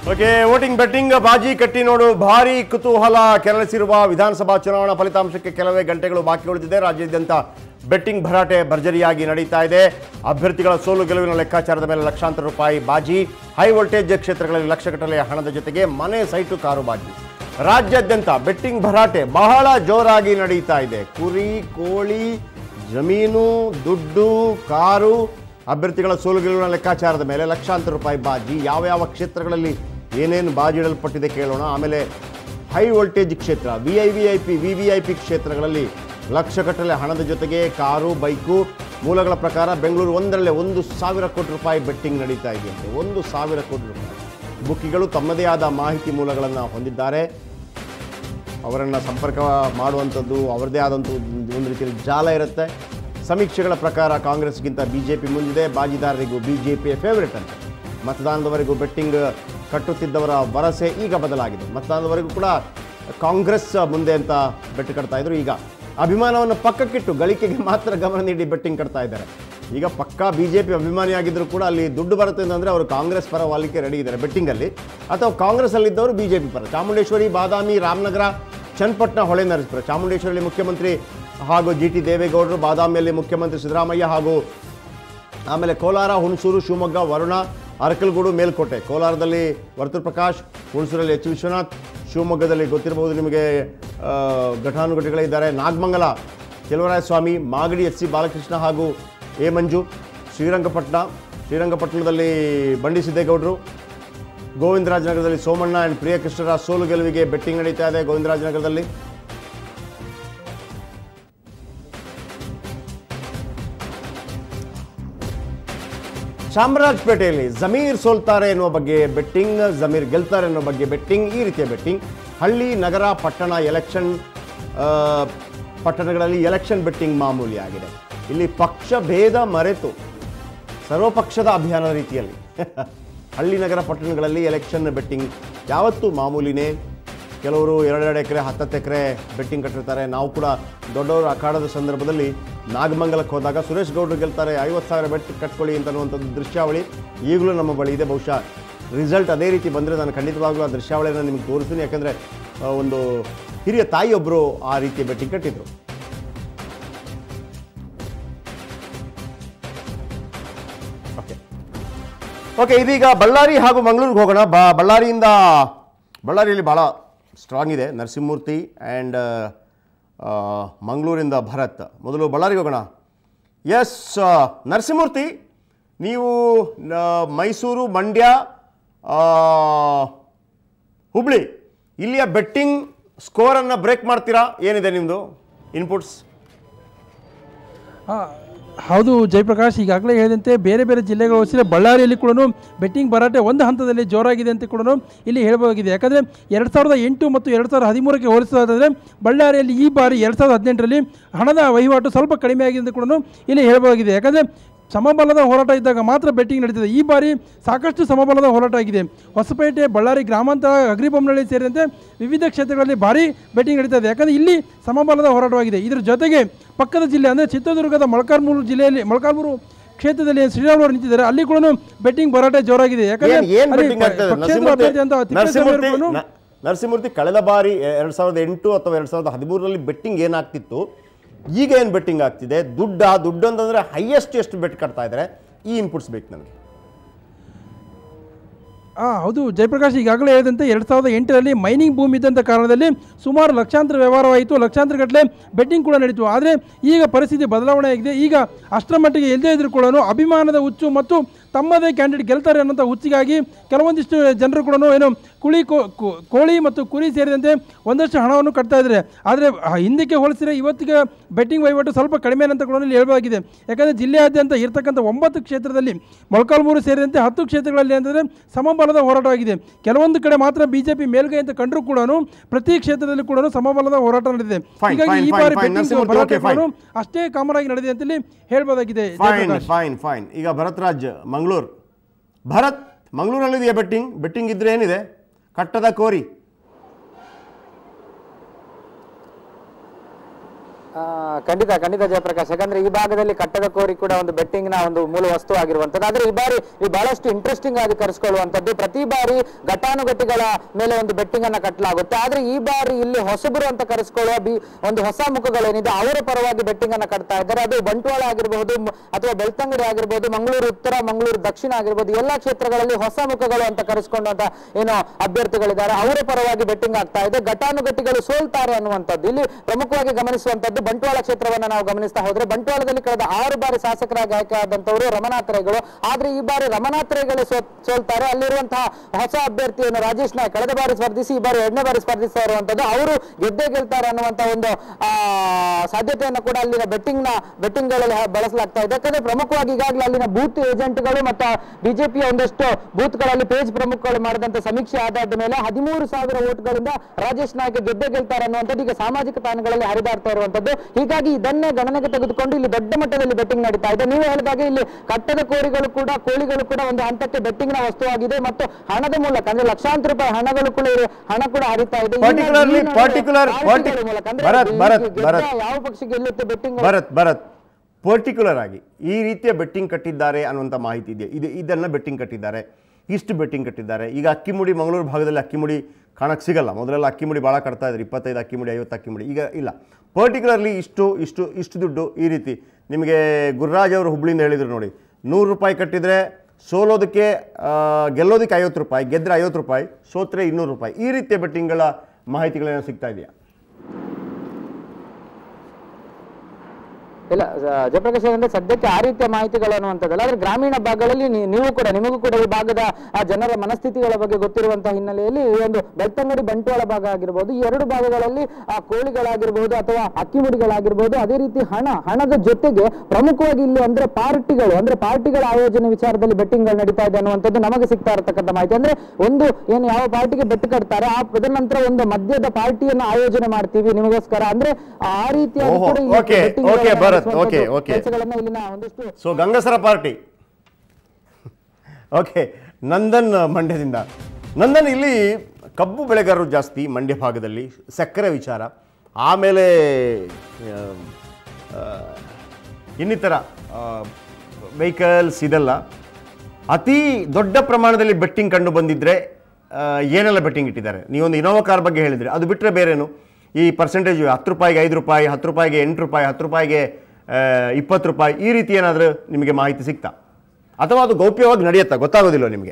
Okay voting betting ಬಾಜಿ ಕಟ್ಟಿ ನೋಡು ಭಾರಿ ಕುತೂಹಲ ಕೆರಳಿಸಿರುವ ವಿಧಾನಸಭಾ ಚುನಾವಣಾ ಫಲಿತಾಂಶಕ್ಕೆ ಕೆಲವೇ ಗಂಟೆಗಳು ಬಾಕಿ ಉಳಿದಿದೆ ರಾಜ್ಯಾದ್ಯಂತ ಬೆಟ್ಟಿಂಗ್ ಭರಾಟೆ ಭರ್ಜರಿಯಾಗಿ ನಡೀತಾ ಇದೆ ಅಭ್ಯರ್ಥಿಗಳ ಸೋಲು ಗೆಲುವಿನ ಲೆಕ್ಕಾಚಾರದ ಮೇಲೆ ಲಕ್ಷಾಂತರ ರೂಪಾಯಿ ಬಾಜಿ ಹೈ ವೋಲ್ಟೇಜ್ ಕ್ಷೇತ್ರಗಳಲ್ಲಿ ಲಕ್ಷಗಟ್ಟಲೆ ಹಣದ ಜೊತೆಗೆ ಮನೆ ಸೈಟು ಕಾರು ಬಾಜಿ ರಾಜ್ಯಾದ್ಯಂತ ಬೆಟ್ಟಿಂಗ್ ಭರಾಟೆ ಬಹಳ ಜೋರಾಗಿ ನಡೀತಾ ಇದೆ ಕುರಿ ಕೋಳಿ ಜಮೀನು ದುಡ್ಡು ಕಾರು ಅಭ್ಯರ್ಥಿಗಳ ಸೋಲು ಗೆಲುವಿನ ಲೆಕ್ಕಾಚಾರದ ಮೇಲೆ ಲಕ್ಷಾಂತರ ರೂಪಾಯಿ ಬಾಜಿ ಯಾವ ಯಾವ ಕ್ಷೇತ್ರಗಳಲ್ಲಿ ಏನೇನು ಬಾಜಿ ಇಡಲ್ಪಟ್ಟಿದೆ ಕೇಳೋಣ ಆಮೇಲೆ ಹೈ ವೋಲ್ಟೇಜ್ ಕ್ಷೇತ್ರ V I V I P V V I P ಕ್ಷೇತ್ರಗಳಲ್ಲಿ ಲಕ್ಷಗಟ್ಟಲೆ ಹಣದ ಜೊತೆಗೆ ಕಾರು ಬೈಕು ಮೂಲಗಳ ಪ್ರಕಾರ ಬೆಂಗಳೂರು ಒಂದರಲ್ಲೇ ಒಂದು ಸಾವಿರ ಕೋಟಿ ರೂಪಾಯಿ ಬೆಟ್ಟಿಂಗ್ ನಡೀತಾ ಇದೆಯಂತೆ ಒಂದು ಸಾವಿರ ಕೋಟಿ ರೂಪಾಯಿ ಬುಕ್ಕಿಗಳು ತಮ್ಮದೇ ಆದ ಮಾಹಿತಿ ಮೂಲಗಳನ್ನು ಹೊಂದಿದ್ದಾರೆ ಅವರನ್ನು ಸಂಪರ್ಕ ಮಾಡುವಂಥದ್ದು ಅವರದೇ ಆದಂಥ ಒಂದು ಒಂದು ರೀತಿಯಲ್ಲಿ ಜಾಲ ಇರುತ್ತೆ ಸಮೀಕ್ಷೆಗಳ ಪ್ರಕಾರ ಕಾಂಗ್ರೆಸ್ಗಿಂತ ಬಿ ಜೆ ಪಿ ಮುಂದಿದೆ ಬಾಜಿದಾರರಿಗೂ ಬಿ ಜೆ ಪಿಯ ಫೇವರೇಟ್ ಅಂತ ಮತದಾನದವರೆಗೂ ಬೆಟ್ಟಿಂಗ್ ಕಟ್ಟುತ್ತಿದ್ದವರ ಭರವಸೆ ಈಗ ಬದಲಾಗಿದೆ ಮತದಾನದವರೆಗೂ ಕೂಡ ಕಾಂಗ್ರೆಸ್ ಮುಂದೆ ಅಂತ ಬೆಟ್ಟು ಕಟ್ತಾ ಇದ್ರು ಈಗ ಅಭಿಮಾನವನ್ನು ಪಕ್ಕಕ್ಕಿಟ್ಟು ಗಳಿಕೆಗೆ ಮಾತ್ರ ಗಮನ ನೀಡಿ ಬೆಟ್ಟಿಂಗ್ ಕಟ್ತಾ ಇದ್ದಾರೆ ಈಗ ಪಕ್ಕಾ ಬಿ ಜೆ ಪಿ ಅಭಿಮಾನಿಯಾಗಿದ್ದರೂ ಕೂಡ ಅಲ್ಲಿ ದುಡ್ಡು ಬರುತ್ತೆ ಅಂತಂದರೆ ಅವರು ಕಾಂಗ್ರೆಸ್ ಪರ ವಾಲಿಕೆ ರೆಡಿ ಇದ್ದಾರೆ ಬೆಟ್ಟಿಂಗಲ್ಲಿ ಅಥವಾ ಕಾಂಗ್ರೆಸ್ಸಲ್ಲಿದ್ದವರು ಬಿ ಜೆ ಪಿ ಪರ ಚಾಮುಂಡೇಶ್ವರಿ ಬಾದಾಮಿ ರಾಮನಗರ ಚನ್ನಪಟ್ಟಣ ಹೊಳೆ ನರಸೀಪುರ ಚಾಮುಂಡೇಶ್ವರಿಯಲ್ಲಿ ಮುಖ್ಯಮಂತ್ರಿ ಹಾಗೂ ಜಿ ಟಿ ದೇವೇಗೌಡರು ಬಾದಾಮಿಯಲ್ಲಿ ಮುಖ್ಯಮಂತ್ರಿ ಸಿದ್ದರಾಮಯ್ಯ ಹಾಗೂ ಆಮೇಲೆ ಕೋಲಾರ ಹುಣಸೂರು ಶಿವಮೊಗ್ಗ ವರುಣ ಅರಕಲಗೂಡು ಮೇಲ್ಕೋಟೆ ಕೋಲಾರದಲ್ಲಿ ವರ್ತೂರ್ ಪ್ರಕಾಶ್ ಹುಣಸೂರಲ್ಲಿ ಎಚ್ ವಿಶ್ವನಾಥ್ ಶಿವಮೊಗ್ಗದಲ್ಲಿ ಗೊತ್ತಿರಬಹುದು ನಿಮಗೆ ಆ, ಘಟಾನುಘಟಿಗಳಿದ್ದಾರೆ ನಾಗಮಂಗಲ ಸ್ವಾಮಿ ಮಾಗಡಿ ಎಚ್ ಸಿ ಬಾಲಕೃಷ್ಣ ಹಾಗೂ ಎ ಮಂಜು ಶ್ರೀರಂಗಪಟ್ಟಣ ಶ್ರೀರಂಗಪಟ್ಟಣದಲ್ಲಿ ಬಂಡಿ ಸಿದ್ದೇಗೌಡರು ಗೋವಿಂದರಾಜನಗರದಲ್ಲಿ ಸೋಮಣ್ಣ ಆ್ಯಂಡ್ ಪ್ರಿಯಕೃಷ್ಣರ ಸೋಲು ಗೆಲುವಿಗೆ ಬೆಟ್ಟಿಂಗ್ ನಡೀತಾ ಇದೆ ಗೋವಿಂದರಾಜನಗರದಲ್ಲಿ ಚಾಮರಾಜಪೇಟೆಯಲ್ಲಿ ಜಮೀರ್ ಸೋಲ್ತಾರೆ ಎನ್ನುವ ಬಗ್ಗೆ ಬೆಟ್ಟಿಂಗ್ ಜಮೀರ್ ಗೆಲ್ತಾರೆ ಅನ್ನೋ ಬಗ್ಗೆ ಬೆಟ್ಟಿಂಗ್ ಈ ರೀತಿಯ ಬೆಟ್ಟಿಂಗ್ ಹಳ್ಳಿ ನಗರ ಪಟ್ಟಣ ಎಲೆಕ್ಷನ್ ಆ, ಪಟ್ಟಣಗಳಲ್ಲಿ ಎಲೆಕ್ಷನ್ ಬೆಟ್ಟಿಂಗ್ ಮಾಮೂಲಿ ಆಗಿದೆ ಇಲ್ಲಿ ಪಕ್ಷ ಭೇದ ಮರೆತು ಸರ್ವಪಕ್ಷದ ಅಭಿಯಾನದ ರೀತಿಯಲ್ಲಿ ಹಳ್ಳಿ ನಗರ ಪಟ್ಟಣಗಳಲ್ಲಿ ಎಲೆಕ್ಷನ್ ಬೆಟ್ಟಿಂಗ್ ಯಾವತ್ತೂ ಮಾಮೂಲಿನೇ ಕೆಲವರು ಎರಡೆರಡು ಎಕರೆ ಹತ್ತತ್ತು ಎಕರೆ ಬೆಟ್ಟಿಂಗ್ ಕಟ್ಟಿರ್ತಾರೆ ನಾವು ಕೂಡ ದೊಡ್ಡವರು ಅಖಾಡದ ಸಂದರ್ಭದಲ್ಲಿ ನಾಗಮಂಗಲಕ್ಕೆ ಹೋದಾಗ ಸುರೇಶ್ ಗೌಡರು ಗೆಲ್ತಾರೆ ಐವತ್ತು ಸಾವಿರ ಬೆಟ್ ಕಟ್ಕೊಳ್ಳಿ ಅಂತನ್ನುವಂಥದ್ದು ದೃಶ್ಯಾವಳಿ ಈಗಲೂ ನಮ್ಮ ಬಳಿ ಇದೆ ಬಹುಶಃ ರಿಸಲ್ಟ್ ಅದೇ ರೀತಿ ಬಂದರೆ ನಾನು ಖಂಡಿತವಾಗ್ಲೂ ಆ ದೃಶ್ಯಾವಳಿಯನ್ನು ನಿಮಗೆ ತೋರಿಸ್ತೀನಿ ಯಾಕಂದರೆ ಒಂದು ಹಿರಿಯ ತಾಯಿಯೊಬ್ಬರು ಆ ರೀತಿಯ ಬೆಟ್ಟಿಂಗ್ ಕಟ್ಟಿದ್ರು ಓಕೆ ಓಕೆ ಇದೀಗ ಬಳ್ಳಾರಿ ಹಾಗೂ ಮಂಗಳೂರಿಗೆ ಹೋಗೋಣ ಬ ಬಳ್ಳಾರಿಯಿಂದ ಬಳ್ಳಾರಿಯಲ್ಲಿ ಭಾಳ ಸ್ಟ್ರಾಂಗ್ ಇದೆ ನರಸಿಂಹಮೂರ್ತಿ ಆ್ಯಂಡ್ ಮಂಗಳೂರಿಂದ ಭರತ್ ಮೊದಲು ಬಳ್ಳಾರಿಗೆ ಹೋಗೋಣ ಎಸ್ ನರಸಿಂಹಮೂರ್ತಿ ನೀವು ನ- ಮೈಸೂರು ಮಂಡ್ಯ ಆ, ಹುಬ್ಳಿ ಇಲ್ಲಿಯ ಬೆಟ್ಟಿಂಗ್ ಸ್ಕೋರನ್ನು ಬ್ರೇಕ್ ಮಾಡ್ತೀರಾ ಏನಿದೆ ನಿಮ್ಮದು ಇನ್ಪುಟ್ಸ್ ಆ, ಹೌದು ಜಯಪ್ರಕಾಶ್ ಈಗಾಗಲೇ ಹೇಳಿದಂತೆ ಬೇರೆ ಬೇರೆ ಜಿಲ್ಲೆಗಳು ಹೋಲಿಸಿದ್ರೆ ಬಳ್ಳಾರಿಯಲ್ಲಿ ಕೂಡ ಬೆಟ್ಟಿಂಗ್ ಭರಾಟೆ ಒಂದು ಹಂತದಲ್ಲಿ ಜೋರಾಗಿದೆ ಅಂತ ಕೂಡ ಇಲ್ಲಿ ಹೇಳಬಹುದಾಗಿದೆ ಯಾಕಂದರೆ ಎರಡು ಸಾವಿರದ ಎಂಟು ಮತ್ತು ಎರಡು ಸಾವಿರದ ಹದಿಮೂರಕ್ಕೆ ಹೋಲಿಸೋದಾದರೆ ಬಳ್ಳಾರಿಯಲ್ಲಿ ಈ ಬಾರಿ ಎರಡು ಸಾವಿರದ ಹದಿನೆಂಟರಲ್ಲಿ ಹಣದ ವಹಿವಾಟು ಸ್ವಲ್ಪ ಕಡಿಮೆ ಆಗಿದೆ ಅಂತ ಕೂಡ ಇಲ್ಲಿ ಹೇಳಬಹುದಾಗಿದೆ ಯಾಕಂದರೆ ಸಮಬಲದ ಹೋರಾಟ ಇದ್ದಾಗ ಮಾತ್ರ ಬೆಟ್ಟಿಂಗ್ ನಡೀತದೆ ಈ ಬಾರಿ ಸಾಕಷ್ಟು ಸಮಬಲದ ಹೋರಾಟ ಆಗಿದೆ ಹೊಸಪೇಟೆ ಬಳ್ಳಾರಿ ಗ್ರಾಮಾಂತರ ಅಗ್ರಿಬೊಮ್ಮನಹಳ್ಳಿ ಸೇರಿದಂತೆ ವಿವಿಧ ಕ್ಷೇತ್ರಗಳಲ್ಲಿ ಭಾರಿ ಬೆಟ್ಟಿಂಗ್ ನಡೀತಾ ಇದೆ ಯಾಕಂದರೆ ಇಲ್ಲಿ ಸಮಬಲದ ಹೋರಾಟವಾಗಿದೆ ಇದರ ಜೊತೆಗೆ ಪಕ್ಕದ ಜಿಲ್ಲೆ ಅಂದರೆ ಚಿತ್ರದುರ್ಗದ ಮೊಳಕಾಲ್ಮೂರು ಜಿಲ್ಲೆಯಲ್ಲಿ ಮೊಳಕಾಲ್ಮೂರು ಕ್ಷೇತ್ರದಲ್ಲಿ ಶ್ರೀರಾಮ್ ಅವರು ನಿಂತಿದ್ದಾರೆ ಅಲ್ಲಿ ಕೂಡ ಬೆಟ್ಟಿಂಗ್ ಭರಾಟೆ ಜೋರಾಗಿದೆ ಯಾಕಂದ್ರೆ ಏನ್ ಏನ್ ಅಲ್ಲಿ ಬೆಟ್ಟಿಂಗ್ ಆಗ್ತದೆ ಪಕ್ಷೇತರ ಅಭ್ಯರ್ಥಿ ಅಂತ ತಿಪ್ಪೇಸ್ವಾಮಿ ನರಸಿಂಹಮೂರ್ತಿ ಅವರು ಕೂಡ ನ- ನರಸಿಂಹಮೂರ್ತಿ ಕಳೆದ ಬಾರಿ ಎರಡ್ ಸಾವಿರದ ಎಂಟು ಅಥವಾ ಎರಡ್ ಸಾವಿರದ ಹದಿಮೂರರಲ್ಲಿ ಬೆಟ್ಟಿಂಗ್ ಏನಾಗ್ತಿತ್ತು ಈಗ ಏನು ಬೆಟ್ಟಿಂಗ್ ಆಗ್ತಿದೆ ದುಡ್ಡ ದುಡ್ಡು ಅಂತಂದ್ರೆ ಹೈಯೆಸ್ಟ್ ಎಷ್ಟು ಬೆಟ್ ಕಟ್ತಾ ಇದ್ದಾರೆ ಈ ಇನ್ಪುಟ್ಸ್ ಬೇಕು ನನಗೆ ಆ, ಹೌದು ಜಯಪ್ರಕಾಶ್ ಈಗಾಗಲೇ ಹೇಳಿದಂತೆ ಎರಡು ಸಾವಿರದ ಎಂಟರಲ್ಲಿ ಮೈನಿಂಗ್ ಭೂಮಿ ಇದ್ದಂಥ ಕಾರಣದಲ್ಲಿ ಸುಮಾರು ಲಕ್ಷಾಂತರ ವ್ಯವಹಾರವಾಯಿತು ಲಕ್ಷಾಂತರ ಗಟ್ಟಲೆ ಬೆಟ್ಟಿಂಗ್ ಕೂಡ ನಡೀತು ಆದರೆ ಈಗ ಪರಿಸ್ಥಿತಿ ಬದಲಾವಣೆ ಆಗಿದೆ ಈಗ ಅಷ್ಟರ ಮಟ್ಟಿಗೆ ಎಲ್ಲದೇ ಇದ್ರೂ ಕೂಡ ಅಭಿಮಾನದ ಹುಚ್ಚು ಮತ್ತು ತಮ್ಮದೇ ಕ್ಯಾಂಡಿಡೇಟ್ ಗೆಲ್ತಾರೆ ಅನ್ನೋಂಥ ಹುಚ್ಚಿಗಾಗಿ ಕೆಲವೊಂದಿಷ್ಟು ಜನರು ಕೂಡ ಏನು ಕುಳಿ ಕೋ- ಕೋ- ಕೋಳಿ ಮತ್ತು ಕುರಿ ಸೇರಿದಂತೆ ಒಂದಷ್ಟು ಹಣವನ್ನು ಕಟ್ತಾ ಇದ್ದಾರೆ ಆದರೆ ಆ ಹಿಂದಕ್ಕೆ ಹೋಲಿಸಿದರೆ ಇವತ್ತಿಗೆ ಬೆಟ್ಟಿಂಗ್ ವಹಿವಾಟು ಸ್ವಲ್ಪ ಕಡಿಮೆ ಅಂತ ಕೂಡ ಇಲ್ಲಿ ಹೇಳಬಹುದಾಗಿದೆ ಯಾಕಂದರೆ ಜಿಲ್ಲೆಯಾದ್ಯಂತ ಇರತಕ್ಕಂಥ ಒಂಬತ್ತು ಕ್ಷೇತ್ರದಲ್ಲಿ ಮೊಳಕಾಲ್ಮೂರು ಸೇರಿದಂತೆ ಹತ್ತು ಕ್ಷೇತ್ರಗಳಲ್ಲಿ ಅಂತಂದರೆ ಸಮಬಲದ ಹೋರಾಟವಾಗಿದೆ ಕೆಲವೊಂದು ಕಡೆ ಮಾತ್ರ ಬಿಜೆಪಿ ಮೇಲ್ಗೈ ಅಂತ ಕಂಡರೂ ಕೂಡ ಪ್ರತಿ ಕ್ಷೇತ್ರದಲ್ಲಿ ಕೂಡ ಸಮಬಲದ ಹೋರಾಟ ನಡೆದಿದೆ Fine, ಹೀಗಾಗಿ fine, ಈ fine, ಬಾರಿ fine. betting Narasimhamurthy, ಭರಾಟೆ okay, fine. ಕೂಡ ಅಷ್ಟೇ ಕಾಮನ್ ಆಗಿ ನಡೆದಿದೆ ಅಂತೇಳಿ ಹೇಳ್ಬೋದಾಗಿದೆ ಫೈನ್ ಜಯಪ್ರಕಾಶ್. ಫೈನ್ ಫೈನ್ ಈಗ ಭರತ್ರಾಜ್ ಮಂಗಳೂರು ಭರತ್ ಮಂಗಳೂರಲ್ಲಿದೆಯಾ ಬೆಟ್ಟಿಂಗ್ ಬೆಟ್ಟಿಂಗ್ ಇದ್ರೆ ಏನಿದೆ ಕಟ್ಟದ ಕೋರಿ ಆ, ಖಂಡಿತ ಖಂಡಿತ ಜಯಪ್ರಕಾಶ್ ಯಾಕಂದ್ರೆ ಈ ಭಾಗದಲ್ಲಿ ಕಟ್ಟದ ಕೋರಿ ಕೂಡ ಒಂದು ಬೆಟ್ಟಿಂಗ್ ನ ಒಂದು ಮೂಲ ವಸ್ತು ಆಗಿರುವಂತದ್ದು ಆದ್ರೆ ಈ ಬಾರಿ ಈ ಬಹಳಷ್ಟು ಇಂಟ್ರೆಸ್ಟಿಂಗ್ ಆಗಿ ಕರೆಸ್ಕೊಳ್ಳುವಂತದ್ದು ಪ್ರತಿ ಬಾರಿ ಘಟಾನುಘಟಿಗಳ ಮೇಲೆ ಒಂದು ಬೆಟ್ಟಿಂಗ್ ಅನ್ನ ಕಟ್ಟಲಾಗುತ್ತೆ ಆದ್ರೆ ಈ ಬಾರಿ ಇಲ್ಲಿ ಹೊಸಬರು ಅಂತ ಕರೆಸ್ಕೊಳ್ಳುವ ಬಿ ಒಂದು ಹೊಸ ಮುಖಗಳೇನಿದೆ ಅವರ ಪರವಾಗಿ ಬೆಟ್ಟಿಂಗ್ ಅನ್ನ ಕಟ್ತಾ ಇದ್ದಾರೆ ಅದು ಬಂಟ್ವಾಳ ಆಗಿರಬಹುದು ಮ- ಅಥವಾ ಬೆಳ್ತಂಗಡಿ ಆಗಿರ್ಬೋದು ಮಂಗಳೂರು ಉತ್ತರ ಮಂಗಳೂರು ದಕ್ಷಿಣ ಆಗಿರ್ಬೋದು ಎಲ್ಲಾ ಕ್ಷೇತ್ರಗಳಲ್ಲಿ ಹೊಸ ಮುಖಗಳು ಅಂತ ಕರೆಸ್ಕೊಂಡಂತ ಏನು ಅಭ್ಯರ್ಥಿಗಳಿದ್ದಾರೆ ಅವರ ಪರವಾಗಿ ಬೆಟ್ಟಿಂಗ್ ಆಗ್ತಾ ಇದೆ ಘಟಾನುಘಟಿಗಳು ಸೋಲ್ತಾರೆ ಅನ್ನುವಂಥದ್ದು ಇಲ್ಲಿ ಪ್ರಮುಖವಾಗಿ ಗಮನಿಸುವಂತದ್ದು ಬಂಟ್ವಾಳ ಕ್ಷೇತ್ರವನ್ನ ನಾವು ಗಮನಿಸ್ತಾ ಹೋದ್ರೆ ಬಂಟ್ವಾಳದಲ್ಲಿ ಕಳೆದ ಆರು ಬಾರಿ ಶಾಸಕರಾಗಿ ಆಯ್ಕೆ ಆದಂತವರು ರಮನಾಥ್ ರೈಗಳು ಆದ್ರೆ ಈ ಬಾರಿ ರಮನಾಥ್ ರೈಗಳು ಸೋ- ಸೋಲ್ತಾರೆ ಅಲ್ಲಿರುವಂತಹ ಹೊಸ ಅಭ್ಯರ್ಥಿಯನ್ನು ರಾಜೇಶ್ ನಾಯ್ಕ್ ಕಳೆದ ಬಾರಿ ಸ್ಪರ್ಧಿಸಿ ಈ ಬಾರಿ ಎರಡನೇ ಬಾರಿ ಸ್ಪರ್ಧಿಸ್ತಾ ಇರುವಂತದ್ದು ಅವರು ಗೆದ್ದೇ ಗೆಲ್ತಾರೆ ಅನ್ನುವಂತ ಒಂದು ಆ, ಸಾಧ್ಯತೆಯನ್ನು ಕೂಡ ಅಲ್ಲಿನ ಬೆಟ್ಟಿಂಗ್ ನ ಬೆಟ್ಟಿಂಗ್ ಗಳಲ್ಲಿ ಹ- ಬಳಸಲಾಗ್ತಾ ಇದೆ ಯಾಕಂದ್ರೆ ಪ್ರಮುಖವಾಗಿ ಈಗಾಗಲೇ ಅಲ್ಲಿನ ಬೂತ್ ಏಜೆಂಟ್ಗಳು ಮತ್ತು ಬಿಜೆಪಿಯ ಒಂದಷ್ಟು ಬೂತ್ ಗಳಲ್ಲಿ ಪೇಜ್ ಪ್ರಮುಖಗಳು ಮಾಡಿದಂತ ಸಮೀಕ್ಷೆ ಆಧಾರದ ಮೇಲೆ ಹದಿಮೂರು ಸಾವಿರ ವೋಟ್ಗಳಿಂದ ರಾಜೇಶ್ ನಾಯ್ಕ ಗೆದ್ದೇ ಗೆಲ್ತಾರೆ ಅನ್ನುವಂಥದ್ದು ಈಗ ಸಾಮಾಜಿಕ ತಾಣಗಳಲ್ಲಿ ಹರಿದಾಡ್ತಾ ಇರುವಂತದ್ದು ಹೀಗಾಗಿ ಇದನ್ನೇ ಗಣನೆಗೆ ತೆಗೆದುಕೊಂಡು ಇಲ್ಲಿ ದೊಡ್ಡ ಮಟ್ಟದಲ್ಲಿ ಬೆಟ್ಟಿಂಗ್ ನಡೀತಾ ಇದೆ ನೀವು ಹೇಳಿದಾಗೆ ಇಲ್ಲಿ ಕಟ್ಟದ ಕೋರಿಗಳು ಕೂಡ ಕೋಳಿಗಳು ಕೂಡ ಒಂದು ಹಂತಕ್ಕೆ ಬೆಟ್ಟಿಂಗ್ ನ ವಸ್ತುವಾಗಿದೆ ಮತ್ತು ಹಣದ ಮೂಲಕ ಅಂದ್ರೆ ಲಕ್ಷಾಂತರ ರೂಪಾಯಿ ಹಣಗಳು ಕೂಡ ಇದೆ- ಹಣ ಕೂಡ ಹರಿತಾ ಇದೆ ಈ ನ- Particularly- ಈ ನಡುವೆ particular- ಪಾರ್ಟಿಗಳ parti- ಮೂಲಕ ಅಂದ್ರೆ ಭರತ್, ಈ ಭರತ್, ಗೆದ್ದ ಭರತ್. ಯಾವ ಪಕ್ಷ ಗೆಲ್ಲುತ್ತೆ ಬೆಟ್ಟಿಂಗ್ ಭರತ್ ಭರತ್ ಪರ್ಟಿಕ್ಯುಲರ್ ಆಗಿ ಈ ರೀತಿಯ ಬೆಟ್ಟಿಂಗ್ ಕಟ್ಟಿದ್ದಾರೆ ಅನ್ನುವಂಥ ಮಾಹಿತಿ ಇದೆ ಇದು ಇದನ್ನು ಬೆಟ್ಟಿಂಗ್ ಕಟ್ಟಿದ್ದಾರೆ ಇಷ್ಟು ಬೆಟ್ಟಿಂಗ್ ಕಟ್ಟಿದ್ದಾರೆ ಈಗ ಅಕ್ಕಿಮುಡಿ ಮಂಗಳೂರು ಭಾಗದಲ್ಲಿ ಅಕ್ಕಿಮುಡಿ ಕಾಣಕ್ಕೆ ಸಿಗಲ್ಲ ಮೊದಲೆಲ್ಲ ಅಕ್ಕಿಮುಡಿ ಭಾಳ ಕಟ್ತಾ ಇದ್ರು ಇಪ್ಪತ್ತೈದು ಅಕ್ಕಿಮುಡಿ ಐವತ್ತು ಅಕ್ಕಿಮುಡಿ ಈಗ ಇಲ್ಲ ಪರ್ಟಿಕ್ಯುಲರ್ಲಿ ಇಷ್ಟು ಇಷ್ಟು ಇಷ್ಟು ದುಡ್ಡು ಈ ರೀತಿ ನಿಮಗೆ ಗುರುರಾಜ್ ಅವರು ಹುಬ್ಳಿಯಿಂದ ಹೇಳಿದರು ನೋಡಿ ನೂರು ರೂಪಾಯಿ ಕಟ್ಟಿದರೆ ಸೋಲೋದಕ್ಕೆ ಆ, ಗೆಲ್ಲೋದಕ್ಕೆ ಐವತ್ತು ರೂಪಾಯಿ ಗೆದ್ದರೆ ಐವತ್ತು ರೂಪಾಯಿ ಸೋತ್ರೆ ಇನ್ನೂರು ರೂಪಾಯಿ ಈ ರೀತಿಯ ಬೆಟ್ಟಿಂಗ್ಗಳ ಮಾಹಿತಿಗಳೇನೋ ಸಿಗ್ತಾ ಇದೆಯಾ ಇಲ್ಲ ಸ- ಜಯಪ್ರಕಾಶ್ ಅಂದ್ರೆ ಸದ್ಯಕ್ಕೆ ಆ ರೀತಿಯ ಮಾಹಿತಿಗಳು ಅನ್ನುವಂಥದ್ದಲ್ಲ ಆದ್ರೆ ಗ್ರಾಮೀಣ ಭಾಗಗಳಲ್ಲಿ ನೀ- ನೀವು ಕೂಡ ನಿಮಗೂ ಕೂಡ ಈ ಭಾಗದ ಆ ಜನರ ಮನಸ್ಥಿತಿಗಳ ಬಗ್ಗೆ ಗೊತ್ತಿರುವಂತಹ ಹಿನ್ನೆಲೆಯಲ್ಲಿ ಈ ಒಂದು ಬೆಳ್ತಂಗಡಿ ಬಂಟ್ವಾಳ ಭಾಗ ಆಗಿರ್ಬೋದು ಈ ಎರಡು ಭಾಗಗಳಲ್ಲಿ ಆ ಕೋಳಿಗಳಾಗಿರ್ಬೋದು ಅಥವಾ ಅಕ್ಕಿಮುಡಿಗಳಾಗಿರ್ಬೋದು ಅದೇ ರೀತಿ ಹಣ ಹಣದ ಜೊತೆಗೆ ಪ್ರಮುಖವಾಗಿ ಇಲ್ಲಿ ಅಂದ್ರೆ ಪಾರ್ಟಿಗಳು ಅಂದ್ರೆ ಪಾರ್ಟಿಗಳ ಆಯೋಜನೆ ವಿಚಾರದಲ್ಲಿ ಬೆಟ್ಟಿಂಗ್ ಗಳು ನಡೀತಾ ಇದೆ ಅನ್ನುವಂಥದ್ದು ನಮಗೆ ಸಿಗ್ತಾ ಇರತಕ್ಕಂಥ ಮಾಹಿತಿ ಅಂದ್ರೆ ಒಂದು ಏನು ಯಾವ ಪಾರ್ಟಿಗೆ ಬೆಟ್ಟು ಕಟ್ತಾರೆ ಆ ನಂತರ ಒಂದು ಮದ್ಯದ ಪಾರ್ಟಿಯನ್ನು ಆಯೋಜನೆ ಮಾಡ್ತೀವಿ ನಿಮಗೋಸ್ಕರ ಅಂದ್ರೆ ಆ ರೀತಿಯಾಗಿ ಓಹೋ, ಕೂಡ ಇಲ್ಲಿ okay, betting okay, ಗಳನ್ನ ಭರತ್, ನಡೆಸುವಂಥದ್ದು okay, okay. ಕೆಲಸಗಳನ್ನ ಇಲ್ಲಿನ ಒಂದಷ್ಟು ಸೊ ಗಂಗಸರ ಪಾರ್ಟಿ ಓಕೆ ನಂದನ್ ಮಂಡ್ಯದಿಂದ ನಂದನ್ ಇಲ್ಲಿ ಕಬ್ಬು ಬೆಳೆಗಾರರು ಜಾಸ್ತಿ ಮಂಡ್ಯ ಭಾಗದಲ್ಲಿ ಸಕ್ಕರೆ ವಿಚಾರ ಆಮೇಲೆ ಆ, ಆ, ಇನ್ನಿತರ ವೆಹಿಕಲ್ಸ್ ಇದೆಲ್ಲ ಅತಿ ದೊಡ್ಡ ಪ್ರಮಾಣದಲ್ಲಿ ಬೆಟ್ಟಿಂಗ್ ಕಂಡು ಬಂದಿದ್ರೆ ಆ, ಏನೆಲ್ಲ ಬೆಟ್ಟಿಂಗ್ ಇಟ್ಟಿದ್ದಾರೆ ನೀವೊಂದು ಇನೋವಾ ಕಾರ್ ಬಗ್ಗೆ ಹೇಳಿದ್ರಿ ಅದು ಬಿಟ್ಟರೆ ಬೇರೇನು ಈ ಪರ್ಸೆಂಟೇಜ್ ಹತ್ತು ರೂಪಾಯಿಗೆ ಐದು ರೂಪಾಯಿ ಹತ್ತು ರೂಪಾಯಿಗೆ ಎಂಟು ರೂಪಾಯಿ ಹತ್ತು ರೂಪಾಯಿಗೆ ಆ, ಇಪ್ಪತ್ತು ರೂಪಾಯಿ ಈ ರೀತಿ ಏನಾದರೂ ನಿಮಗೆ ಮಾಹಿತಿ ಸಿಗ್ತಾ ಅಥವಾ ಅದು ಗೌಪ್ಯವಾಗಿ ನಡೆಯುತ್ತಾ ಗೊತ್ತಾಗೋದಿಲ್ಲ ನಿಮಗೆ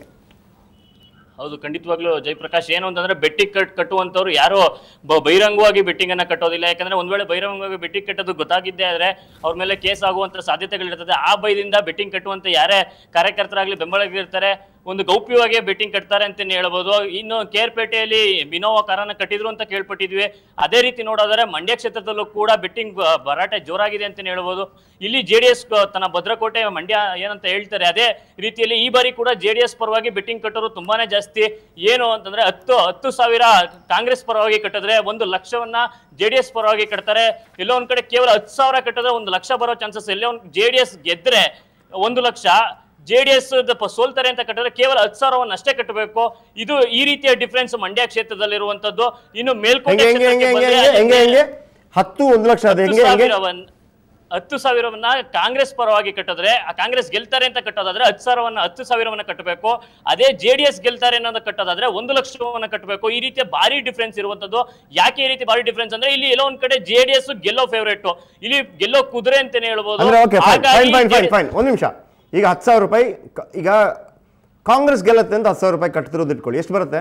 ಹೌದು ಖಂಡಿತವಾಗ್ಲೂ ಜಯಪ್ರಕಾಶ್ ಏನು ಅಂತಂದ್ರೆ ಬೆಟ್ಟಿಂಗ್ ಕಟ್ ಕಟ್ಟುವಂತವ್ರು ಯಾರು ಬ- ಬಹಿರಂಗವಾಗಿ ಬೆಟ್ಟಿಂಗ್ ಅನ್ನ ಕಟ್ಟೋದಿಲ್ಲ ಯಾಕಂದ್ರೆ ಒಂದ್ ವೇಳೆ ಬಹಿರಂಗವಾಗಿ ಬೆಟ್ಟಿಂಗ್ ಕಟ್ಟೋದು ಗೊತ್ತಾಗಿದ್ದೇ ಆದ್ರೆ ಅವ್ರ ಮೇಲೆ ಕೇಸ್ ಆಗುವಂತ ಸಾಧ್ಯತೆಗಳಿರ್ತದೆ ಆ ಭಯದಿಂದ ಬೆಟ್ಟಿಂಗ್ ಕಟ್ಟುವಂತ ಯಾರೇ ಕಾರ್ಯಕರ್ತರಾಗ್ಲಿ ಬೆಂಬಲಿಗಿರ್ತಾರೆ ಒಂದು ಗೌಪ್ಯವಾಗಿ ಬೆಟ್ಟಿಂಗ್ ಕಟ್ತಾರೆ ಅಂತಾನೆ ಹೇಳ್ಬೋದು ಇನ್ನು ಕೇರ್ಪೇಟೆಯಲ್ಲಿ ಇನೋವಾ ಕಾರನ್ನ ಕಟ್ಟಿದ್ರು ಅಂತ ಕೇಳ್ಪಟ್ಟಿದ್ವಿ ಅದೇ ರೀತಿ ನೋಡೋದಾದ್ರೆ ಮಂಡ್ಯ ಕ್ಷೇತ್ರದಲ್ಲೂ ಕೂಡ ಬೆಟ್ಟಿಂಗ್ ಭರಾಟೆ ಜೋರಾಗಿದೆ ಅಂತಾನೆ ಹೇಳ್ಬೋದು ಇಲ್ಲಿ ಜೆ ಡಿ ಎಸ್ ತನ್ನ ಭದ್ರಕೋಟೆ ಮಂಡ್ಯ ಏನಂತ ಹೇಳ್ತಾರೆ ಅದೇ ರೀತಿಯಲ್ಲಿ ಈ ಬಾರಿ ಕೂಡ ಜೆ ಡಿ ಎಸ್ ಪರವಾಗಿ ಬೆಟ್ಟಿಂಗ್ ಕಟ್ಟೋರು ತುಂಬಾನೇ ಜಾಸ್ತಿ ಏನು ಅಂತಂದ್ರೆ ಹತ್ತು ಹತ್ತು ಸಾವಿರ ಕಾಂಗ್ರೆಸ್ ಪರವಾಗಿ ಕಟ್ಟಿದ್ರೆ ಒಂದು ಲಕ್ಷವನ್ನ ಜೆ ಡಿ ಎಸ್ ಪರವಾಗಿ ಕಟ್ತಾರೆ ಎಲ್ಲೋ ಒಂದ್ ಕಡೆ ಕೇವಲ ಹತ್ತು ಸಾವಿರ ಕಟ್ಟಿದ್ರೆ ಒಂದು ಲಕ್ಷ ಬರೋ ಚಾನ್ಸಸ್ ಎಲ್ಲೋ ಒಂದು ಜೆ ಡಿ ಎಸ್ ಗೆದ್ರೆ ಒಂದು ಲಕ್ಷ ಜೆ ಡಿ ಎಸ್ ಸೋಲ್ತಾರೆ ಅಂತ ಕಟ್ಟಿದ್ರೆ ಕೇವಲ ಹತ್ತು ಸಾವಿರವನ್ನು ಅಷ್ಟೇ ಕಟ್ಟಬೇಕು ಇದು ಈ ರೀತಿಯ ಡಿಫ್ರೆನ್ಸ್ ಮಂಡ್ಯ ಕ್ಷೇತ್ರದಲ್ಲಿರುವಂತದ್ದು ಇನ್ನು ಮೇಲ್ಕೋಟೆ ಹೆಂಗೆ ಹೆಂಗೆ ಹೆಂಗೆ ಕ್ಷೇತ್ರಕ್ಕೆ ಹೆಂಗೆ ಬಂದ್ರೆ ಹೆಂಗೆ ಅಲ್ಲಿ ಹೆಂಗೆ ಹತ್ತು ಒಂದು ಲಕ್ಷ ಅದು ಹತ್ತು ಹೆಂಗೆ ಹೆಂಗೆ ಸಾವಿರವನ್ನ ಹತ್ತು ಸಾವಿರವನ್ನ ಕಾಂಗ್ರೆಸ್ ಪರವಾಗಿ ಕಟ್ಟಿದ್ರೆ ಆ ಕಾಂಗ್ರೆಸ್ ಗೆಲ್ತಾರೆ ಅಂತ ಕಟ್ಟೋದಾದ್ರೆ ಹತ್ತು ಸಾವಿರವನ್ನ ಹತ್ತು ಸಾವಿರವನ್ನ ಕಟ್ಟಬೇಕು ಅದೇ ಜೆ ಡಿ ಎಸ್ ಗೆಲ್ತಾರೆ ಅನ್ನೋದು ಕಟ್ಟೋದಾದ್ರೆ ಒಂದು ಲಕ್ಷವನ್ನ ಕಟ್ಟಬೇಕು ಈ ರೀತಿಯ ಭಾರಿ ಡಿಫ್ರೆನ್ಸ್ ಇರುವಂತದ್ದು ಯಾಕೆ ಈ ರೀತಿ ಭಾರಿ ಡಿಫ್ರೆನ್ಸ್ ಅಂದ್ರೆ ಇಲ್ಲಿ ಎಲ್ಲೋ ಒಂದ್ ಕಡೆ ಜೆ ಡಿ ಎಸ್ ಗೆಲ್ಲೋ ಫೇವರೇಟ್ ಇಲ್ಲಿ ಗೆಲ್ಲೋ ಕುದುರೆ ಅಂತಾನೆ ಹೇಳ್ಬೋದು ಅಂದ್ರೆ ಓಕೆ ಫೈನ್ ಹಾಗಾಗಿ fine fine fine JDS fine ಒಂದು ನಿಮಿಷ ಈಗ ಹತ್ತು ಸಾವಿರ ರೂಪಾಯಿ ಕ- ಈಗ ಕಾಂಗ್ರೆಸ್ ಗೆಲ್ಲತ್ತೆ ಅಂತ ಹತ್ತು ಸಾವಿರ ರೂಪಾಯಿ ಕಟ್ತಿರೋದು ಇಟ್ಕೊಳ್ಳಿ ಎಷ್ಟು ಬರುತ್ತೆ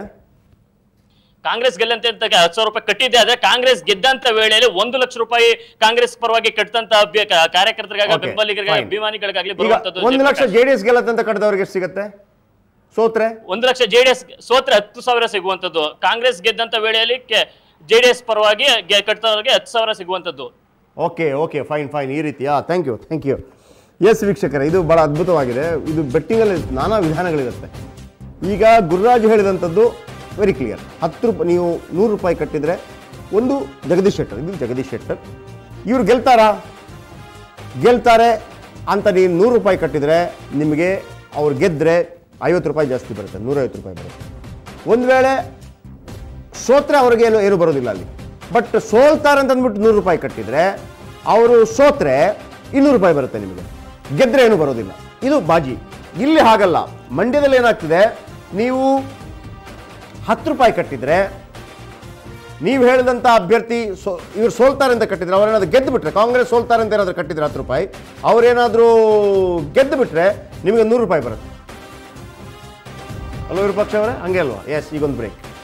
ಕಾಂಗ್ರೆಸ್ ಗೆಲ್ಲಂತೆ ಅಂತ ಹತ್ತು ಸಾವಿರ ರೂಪಾಯಿ ಕಟ್ಟಿದ್ದೆ ಆದ್ರೆ ಕಾಂಗ್ರೆಸ್ ಗೆದ್ದಂತ ವೇಳೆಯಲ್ಲಿ ಒಂದು ಲಕ್ಷ ರೂಪಾಯಿ ಕಾಂಗ್ರೆಸ್ ಪರವಾಗಿ ಕಟ್ಟಂತ ಅಭ್ಯ- ಕಾರ್ಯಕರ್ತರಿಗಾಗ Okay, ಬೆಂಬಲಿಗರಿಗಾಗಿ fine. ಅಭಿಮಾನಿಗಳಿಗಾಗ್ಲಿ ಈಗ ಬರುವಂತದ್ದು ಒಂದು ಲಕ್ಷ ಜೆ ಡಿ ಎಸ್ ಗೆಲ್ಲತ್ತೆ ಅಂತ ಕಟ್ಟಿದವ್ರಿಗೆ ಎಷ್ಟು ಸಿಗುತ್ತೆ ಸೋತ್ರೆ ಒಂದು ಲಕ್ಷ ಜೆಡಿಎಸ್ ಸೋತ್ರೆ ಹತ್ತು ಸಾವಿರ ಸಿಗುವಂತದ್ದು ಕಾಂಗ್ರೆಸ್ ಗೆದ್ದಂತ ವೇಳೆಯಲ್ಲಿ ಜೆಡಿಎಸ್ ಪರವಾಗಿ ಗೆ- ಕಟ್ಟಿದವರಿಗೆ ಹತ್ತು ಸಾವಿರ ಸಿಗುವಂತದ್ದು ಓಕೆ ಓಕೆ ಫೈನ್ ಫೈನ್ ಈ ರೀತಿಯಾ ಥ್ಯಾಂಕ್ ಯು ಥ್ಯಾಂಕ್ ಯು ಎಸ್ ವೀಕ್ಷಕರೇ ಇದು ಭಾಳ ಅದ್ಭುತವಾಗಿದೆ ಇದು ಬೆಟ್ಟಿಂಗಲ್ಲಿ ನಾನಾ ವಿಧಾನಗಳಿರುತ್ತೆ ಈಗ ಗುರುರಾಜ್ ಹೇಳಿದಂಥದ್ದು ವೆರಿ ಕ್ಲಿಯರ್ ಹತ್ತು ರೂಪಾಯಿ ನೀವು ನೂರು ರೂಪಾಯಿ ಕಟ್ಟಿದರೆ ಒಂದು ಜಗದೀಶ್ ಶೆಟ್ಟರ್ ಇದು ಜಗದೀಶ್ ಶೆಟ್ಟರ್ ಇವ್ರು ಗೆಲ್ತಾರಾ ಗೆಲ್ತಾರೆ ಅಂತ ನೀವು ನೂರು ರೂಪಾಯಿ ಕಟ್ಟಿದರೆ ನಿಮಗೆ ಅವ್ರು ಗೆದ್ದರೆ ಐವತ್ತು ರೂಪಾಯಿ ಜಾಸ್ತಿ ಬರುತ್ತೆ ನೂರೈವತ್ತು ರೂಪಾಯಿ ಬರುತ್ತೆ ಒಂದು ವೇಳೆ ಸೋತ್ರೆ ಅವ್ರಿಗೆ ಏನು ಏನು ಬರೋದಿಲ್ಲ ಅಲ್ಲಿ ಬಟ್ ಸೋಲ್ತಾರೆ ಅಂತ ಅಂದ್ಬಿಟ್ಟು ನೂರು ರೂಪಾಯಿ ಕಟ್ಟಿದರೆ ಅವರು ಸೋತ್ರೆ ಇನ್ನೂರು ರೂಪಾಯಿ ಬರುತ್ತೆ ನಿಮಗೆ ಗೆದ್ರೆ ಏನು ಬರೋದಿಲ್ಲ ಇದು ಬಾಜಿ ಇಲ್ಲಿ ಹಾಗಲ್ಲ ಮಂಡ್ಯದಲ್ಲಿ ಏನಾಗ್ತಿದೆ ನೀವು ಹತ್ತು ರೂಪಾಯಿ ಕಟ್ಟಿದ್ರೆ ನೀವು ಹೇಳಿದಂಥ ಅಭ್ಯರ್ಥಿ ಸೋ ಇವ್ರು ಸೋಲ್ತಾರೆ ಅಂತ ಕಟ್ಟಿದ್ರೆ ಅವ್ರೇನಾದ್ರು ಗೆದ್ದು ಬಿಟ್ರೆ ಕಾಂಗ್ರೆಸ್ ಸೋಲ್ತಾರೆ ಅಂತ ಏನಾದರೂ ಕಟ್ಟಿದ್ರೆ ಹತ್ತು ರೂಪಾಯಿ ಅವ್ರೇನಾದರೂ ಗೆದ್ದು ಬಿಟ್ರೆ ನಿಮಗೆ ನೂರು ರೂಪಾಯಿ ಬರುತ್ತೆ ಅಲ್ವ ವಿರೂಪಾಕ್ಷ ಅವರೇ ಹಂಗೆ ಅಲ್ವಾ ಎಸ್ ಈಗೊಂದು ಬ್ರೇಕ್